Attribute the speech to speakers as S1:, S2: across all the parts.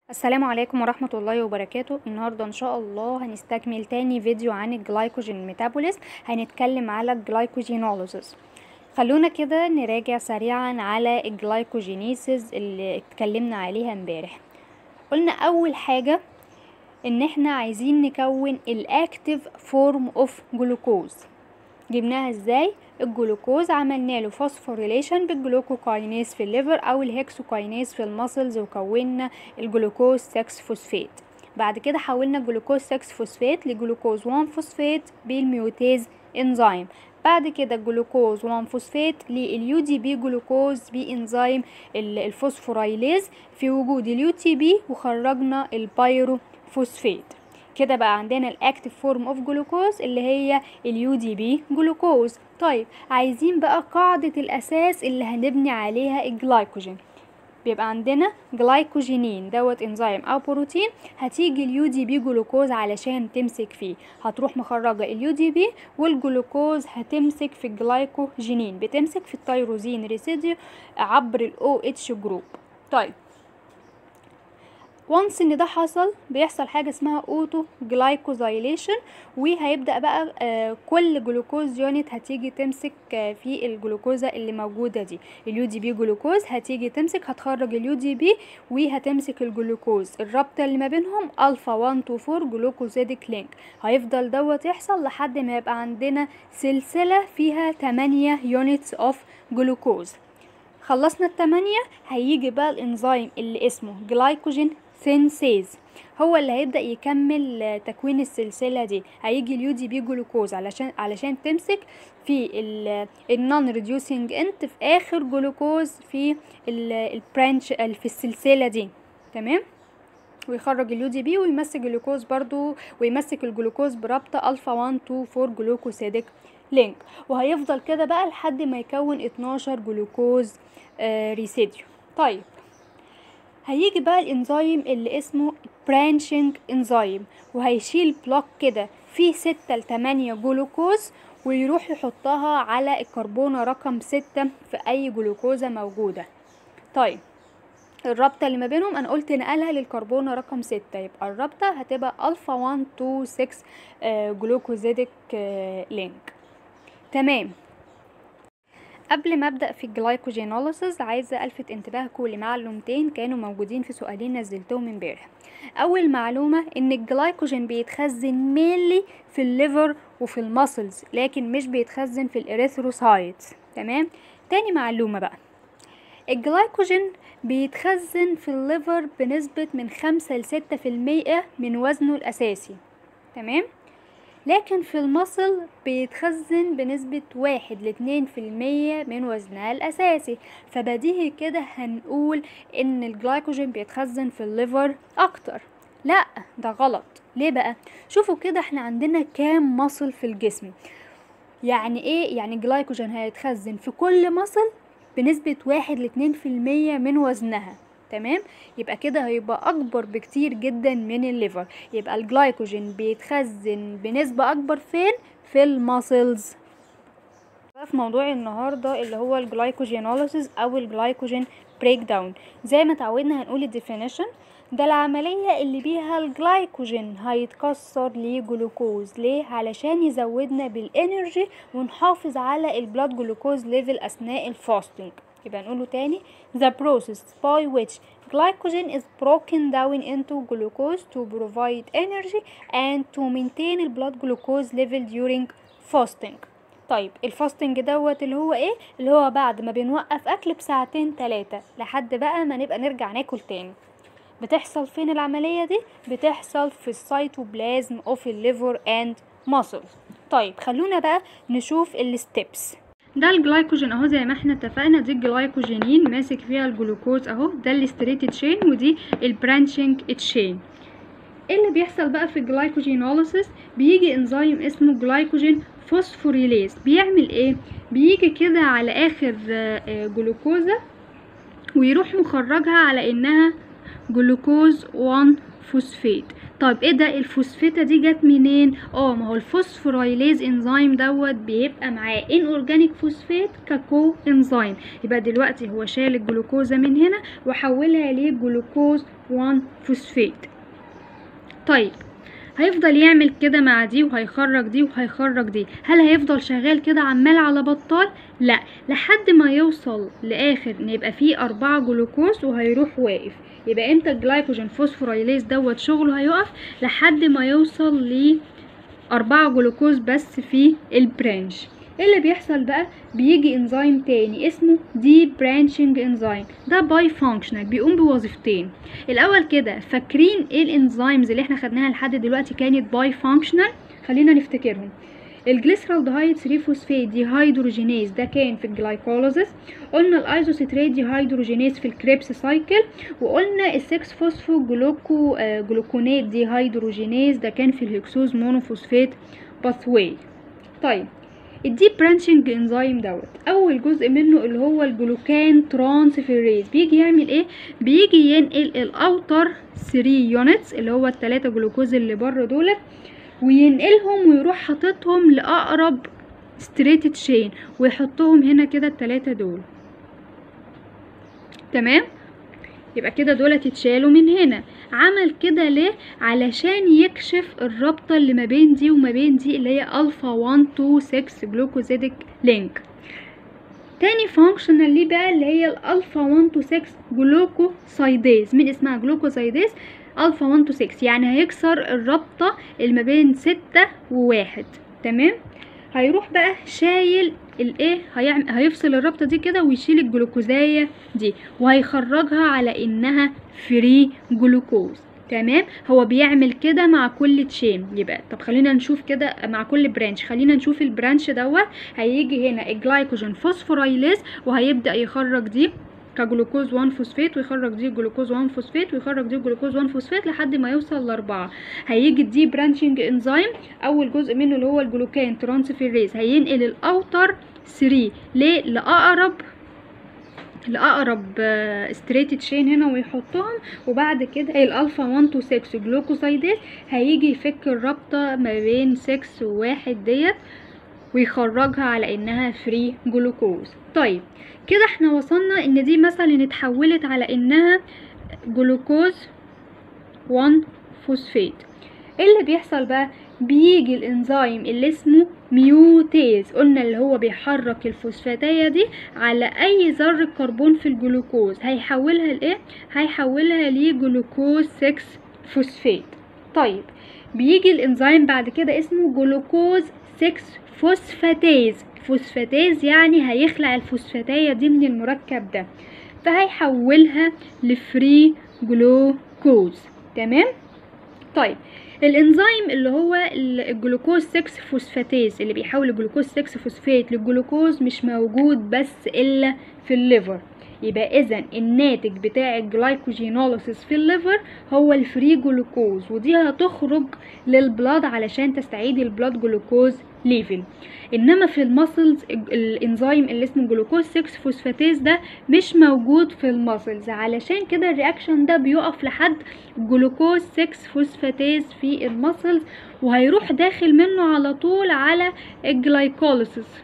S1: السلام عليكم ورحمة الله وبركاته النهاردة ان شاء الله هنستكمل تاني فيديو عن الجلايكوجين ميتابوليزم هنتكلم على الجلايكوجينولوزيس خلونا كده نراجع سريعا على الجلايكوجينيسيس اللي اتكلمنا عليها امبارح قلنا اول حاجة ان احنا عايزين نكون الاكتيف فورم اوف جلوكوز جبناها ازاي الجلوكوز عملنا له فوسفوريليشن بالجلوكوكاينيز في الليفر او الهكسوكاينيز في المسلز وكونا الجلوكوز 6 فوسفات بعد كده حولنا الجلوكوز 6 فوسفات لجلوكوز 1 فوسفات بالميوتيز انزيم بعد كده الجلوكوز 1 فوسفات لليو دي بي جلوكوز بانزيم الفوسفورايليز في وجود اليو تي بي وخرجنا البايرو فوسفات كده بقى عندنا الاكتيف فورم اوف جلوكوز اللي هي اليو دي بي جلوكوز طيب عايزين بقى قاعدة الاساس اللي هنبني عليها الجلايكوجين بيبقى عندنا جلايكوجينين دوت انزيم او بروتين هتيجي اليو دي بي جلوكوز علشان تمسك فيه هتروح مخرجه اليو دي بي والجلوكوز هتمسك في الجلايكوجينين بتمسك في التيروزين ريسيديو عبر الاو اتش جروب طيب وانس ان ده حصل بيحصل حاجه اسمها اوتو جلايكوزايليشن وهيبدا بقى آه كل جلوكوز يونت هتيجي تمسك آه في الجلوكوزا اللي موجوده دي اليو دي بي جلوكوز هتيجي تمسك هتخرج اليو دي بي وهتمسك الجلوكوز الرابطه اللي ما بينهم الفا 1 2 4 جلوكوزيديك لينك هيفضل دوت يحصل لحد ما يبقى عندنا سلسله فيها 8 يونتس اوف جلوكوز خلصنا التمانية هيجي بقى الانزيم اللي اسمه جلايكوجين سينسيز هو اللي هيبدا يكمل تكوين السلسله دي هيجي اليو دي بي جلوكوز علشان علشان تمسك في النون ريديوسينج انت في اخر جلوكوز في البرانش في السلسله دي تمام ويخرج اليو دي بي ويمسك جلوكوز برضو ويمسك الجلوكوز برابطه الفا 1 2 4 جلوكوسيديك لينك وهيفضل كده بقى لحد ما يكون 12 جلوكوز آه ريسيديو طيب هيجي بقى الانزيم اللي اسمه برانشنج انزيم وهيشيل بلوك كده فيه ستة لتمانية جلوكوز ويروح يحطها على الكربونة رقم ستة في اي جلوكوزة موجودة طيب الرابطة اللي ما بينهم انا قلت نقلها للكربونة رقم ستة يبقى الرابطة هتبقى الفا 1 2 6 آه جلوكوزيديك آه لينك تمام قبل ما ابدا في الجلايكوجينوليسيس عايزه الفت انتباهكم لمعلومتين كانوا موجودين في سؤالين نزلتهم امبارح اول معلومه ان الجلايكوجين بيتخزن مينلي في الليفر وفي المسلز لكن مش بيتخزن في الاريثروسايتس تمام تاني معلومه بقى الجلايكوجين بيتخزن في الليفر بنسبة من خمسة لستة في المية من وزنه الأساسي تمام لكن في المصل بيتخزن بنسبة واحد لاتنين في المية من وزنها الأساسي فبديهي كده هنقول إن الجلايكوجين بيتخزن في الليفر أكتر لا ده غلط ليه بقى شوفوا كده احنا عندنا كام مصل في الجسم يعني ايه يعني الجلايكوجين هيتخزن في كل مصل بنسبة واحد لاتنين في المية من وزنها تمام يبقى كده هيبقى اكبر بكتير جدا من الليفر يبقى الجلايكوجين بيتخزن بنسبة اكبر فين في الماسلز في موضوع النهاردة اللي هو الجلايكوجينوليسيس او الجلايكوجين بريك داون زي ما تعودنا هنقول الديفينيشن ده العملية اللي بيها الجلايكوجين هيتكسر لجلوكوز ليه علشان يزودنا بالانرجي ونحافظ على البلاد جلوكوز ليفل اثناء الفاستنج يبقى نقوله تاني the process by which glycogen is broken down into glucose to provide energy and to maintain the blood glucose level during fasting طيب الفاستنج دوت اللي هو ايه اللي هو بعد ما بنوقف اكل بساعتين تلاتة لحد بقى ما نبقى نرجع ناكل تاني بتحصل فين العملية دي بتحصل في السيتوبلازم اوف الليفر اند ماسل طيب خلونا بقى نشوف الستبس ده الجلايكوجين اهو زي ما احنا اتفقنا دي الجلايكوجينين ماسك فيها الجلوكوز اهو ده الستريت تشين ودي البرانشنج تشين ايه اللي بيحصل بقى في الجلايكوجينوليسيس بيجي انزيم اسمه جلايكوجين فوسفوريليز بيعمل ايه بيجي كده على اخر جلوكوزا ويروح مخرجها على انها جلوكوز 1 فوسفات طيب ايه ده الفوسفيتا دي جت منين اه ما هو الفوسفورايليز انزيم دوت بيبقى معاه ان اورجانيك فوسفات ككو انزيم يبقى دلوقتي هو شال الجلوكوزا من هنا وحولها لجلوكوز 1 فوسفات طيب هيفضل يعمل كده مع دي وهيخرج دي وهيخرج دي هل هيفضل شغال كده عمال على بطال لا لحد ما يوصل لاخر ان يبقى فيه أربعة جلوكوز وهيروح واقف يبقى امتى الجلايكوجين فوسفورايليز دوت شغله هيقف لحد ما يوصل ل أربعة جلوكوز بس في البرانش ايه اللي بيحصل بقى بيجي انزيم تاني اسمه دي برانشنج انزيم ده باي فانكشنال بيقوم بوظيفتين الاول كده فاكرين ايه الانزيمز اللي احنا خدناها لحد دلوقتي كانت باي فانكشنال خلينا نفتكرهم الجليسرالدهايد 3 فوسفات دي هيدروجينيز ده كان في الجلايكوليزيس قلنا الايزوسيتريت دي هيدروجينيز في الكريبس سايكل وقلنا السكس فوسفو جلوكو آه جلوكونات دي هيدروجينيز ده كان في الهكسوز مونوفوسفات باثواي طيب الديب برانشنج انزيم دوت اول جزء منه اللي هو الجلوكان ترانسفيريز بيجي يعمل ايه بيجي ينقل الاوتر 3 يونتس اللي هو الثلاثه جلوكوز اللي بره دولت وينقلهم ويروح حاططهم لاقرب ستريت تشين ويحطهم هنا كده الثلاثه دول تمام يبقى كده دولت اتشالوا من هنا عمل كده ليه علشان يكشف الرابطه اللي ما بين دي وما بين دي اللي هي الفا 1 2 6 جلوكوزيديك لينك تاني فانكشنال ليه بقى اللي هي الالفا 1 2 6 جلوكوسايديز من اسمها جلوكوسايديز الفا 1 2 6 يعني هيكسر الرابطه اللي ما بين 6 و1 تمام هيروح بقى شايل الايه هيعمل هيفصل الرابطه دي كده ويشيل الجلوكوزايه دي وهيخرجها على انها فري جلوكوز تمام هو بيعمل كده مع كل تشين يبقى طب خلينا نشوف كده مع كل برانش خلينا نشوف البرانش دوت هيجي هنا الجلايكوجين فوسفورايليز وهيبدا يخرج دي كجلوكوز 1 فوسفات ويخرج دي جلوكوز 1 فوسفات ويخرج دي جلوكوز 1 فوسفات لحد ما يوصل لأربعة هيجي الدي برانشنج انزيم اول جزء منه اللي هو الجلوكان ترانسفيريز هينقل الاوتر 3 ليه لاقرب لاقرب ستريت تشين هنا ويحطهم وبعد كده الالفا 1 2 6 جلوكوسايدات هيجي يفك الرابطه ما بين 6 و1 ديت ويخرجها على انها فري جلوكوز طيب كده احنا وصلنا ان دي مثلا اتحولت على انها جلوكوز 1 فوسفات ايه اللي بيحصل بقى بيجي الانزيم اللي اسمه ميوتيز قلنا اللي هو بيحرك الفوسفاتية دي على اي ذرة كربون في الجلوكوز هيحولها لايه هيحولها لجلوكوز 6 فوسفات طيب بيجي الانزيم بعد كده اسمه جلوكوز 6 فوسفاتيز فوسفاتيز يعني هيخلع الفوسفاتية دي من المركب ده فهيحولها لفري جلوكوز تمام طيب الانزيم اللي هو الجلوكوز 6 فوسفاتيز اللي بيحول الجلوكوز 6 فوسفات للجلوكوز مش موجود بس الا في الليفر يبقى اذا الناتج بتاع الجلايكوجينوليسيس في الليفر هو الفري جلوكوز ودي هتخرج للبلاد علشان تستعيد البلاد جلوكوز ليفل انما في المسلز الانزيم اللي اسمه جلوكوز 6 فوسفاتيز ده مش موجود في المسلز علشان كده الرياكشن ده بيقف لحد جلوكوز 6 فوسفاتيز في المسلز وهيروح داخل منه على طول على الجلايكوليسيس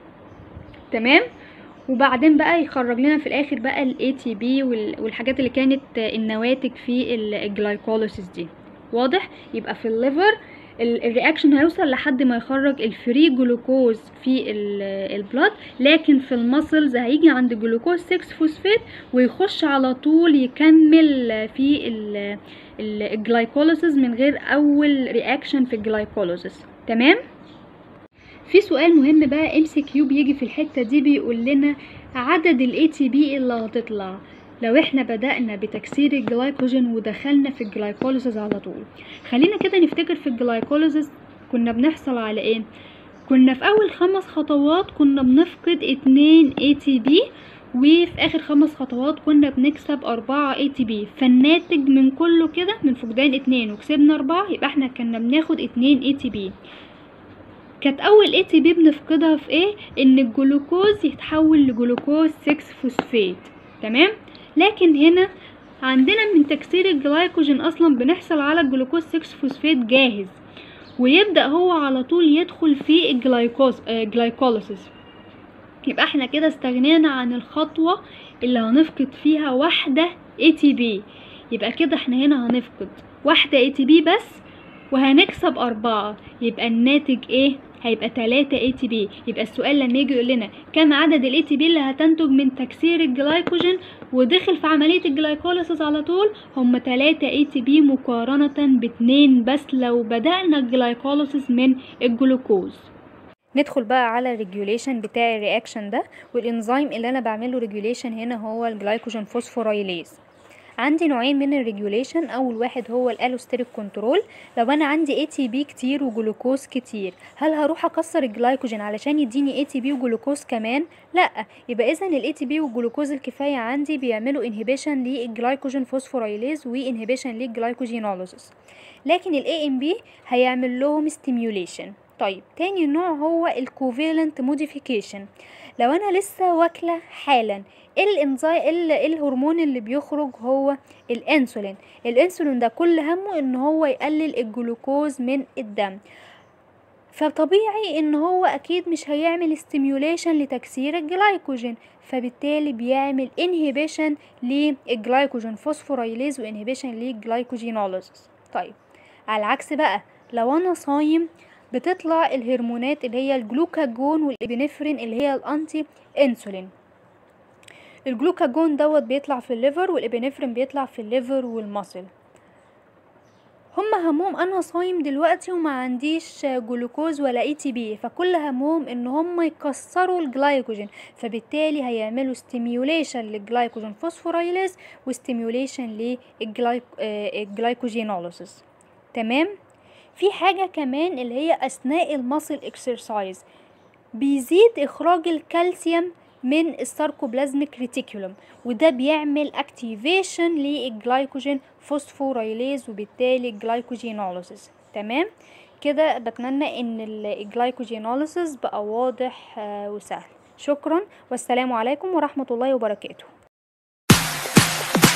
S1: تمام وبعدين بقى يخرج لنا في الاخر بقى الاي تي بي والحاجات اللي كانت النواتج في الجلايكوليسيس دي واضح يبقى في الليفر الرياكشن هيوصل لحد ما يخرج الفري جلوكوز في البلاد لكن في المسلز هيجي عند جلوكوز 6 فوسفات ويخش على طول يكمل في الجلايكوليسيس من غير اول رياكشن في الجلايكوليسيس تمام في سؤال مهم بقى ام سي كيو بيجي في الحته دي بيقول لنا عدد الاي تي بي اللي هتطلع لو احنا بدأنا بتكسير الجلايكوجين ودخلنا في الجلايكوليسيس على طول خلينا كده نفتكر في الجلايكوليسيس كنا بنحصل على ايه كنا في اول خمس خطوات كنا بنفقد اتنين اي تي بي وفي اخر خمس خطوات كنا بنكسب اربعة اي تي بي فالناتج من كله كده من فقدان اتنين وكسبنا اربعة يبقى احنا كنا بناخد اتنين اي تي بي كانت اول اي تي بي بنفقدها في ايه ان الجلوكوز يتحول لجلوكوز 6 فوسفات تمام لكن هنا عندنا من تكسير الجلايكوجين اصلا بنحصل على الجلوكوز 6 فوسفات جاهز ويبدأ هو على طول يدخل في الجلايكوز آه جلايكوليسيس يبقى احنا كده استغنينا عن الخطوة اللي هنفقد فيها واحدة ATP يبقى كده احنا هنا هنفقد واحدة ATP بس وهنكسب أربعة يبقى الناتج ايه هيبقى تلاتة ATP يبقى السؤال لما يجي يقول لنا كم عدد ال ATP اللي هتنتج من تكسير الجلايكوجين ودخل في عملية الجلايكوليسيس على طول هم تلاتة ATP مقارنة باتنين بس لو بدأنا الجلايكوليسيس من الجلوكوز ندخل بقى على الريجوليشن بتاع الرياكشن ده والانزيم اللي انا بعمله ريجوليشن هنا هو الجلايكوجين فوسفورايليز عندي نوعين من الريجوليشن اول واحد هو الالوستيريك كنترول لو انا عندي اي تي بي كتير وجلوكوز كتير هل هروح اكسر الجلايكوجين علشان يديني اي تي بي وجلوكوز كمان لا يبقى اذا الاي تي بي والجلوكوز الكفايه عندي بيعملوا انهبيشن للجلايكوجين فوسفورايليز وانهبيشن للجلايكوجينوليسيس لكن الاي ام بي هيعمل لهم ستيميوليشن طيب تاني نوع هو الكوفيلنت موديفيكيشن لو انا لسه واكله حالا الانزاي الهرمون اللي بيخرج هو الانسولين الانسولين ده كل همه ان هو يقلل الجلوكوز من الدم فطبيعي ان هو اكيد مش هيعمل ستيميوليشن لتكسير الجلايكوجين فبالتالي بيعمل انهبيشن للجلايكوجين فوسفورايليز وانهبيشن للجلايكوجينوليسيس طيب على العكس بقى لو انا صايم بتطلع الهرمونات اللي هي الجلوكاجون والابنفرين اللي هي الانتي انسولين الجلوكاجون دوت بيطلع في الليفر والابنفرين بيطلع في الليفر والمصل هما همهم انا صايم دلوقتي وما عنديش جلوكوز ولا اي تي بي فكل همهم ان هما يكسروا الجلايكوجين فبالتالي هيعملوا ستيميوليشن للجلايكوجين فوسفورايليز وستيميوليشن للجلايكوجينوليسيس تمام في حاجة كمان اللي هي أثناء المصل اكسرسايز بيزيد إخراج الكالسيوم من الساركوبلازميك ريتيكولوم وده بيعمل اكتيفيشن للجلايكوجين فوسفورايليز وبالتالي الجلايكوجينوليسيس تمام كده بتمنى ان الجلايكوجينوليسيس بقى واضح وسهل شكرا والسلام عليكم ورحمة الله وبركاته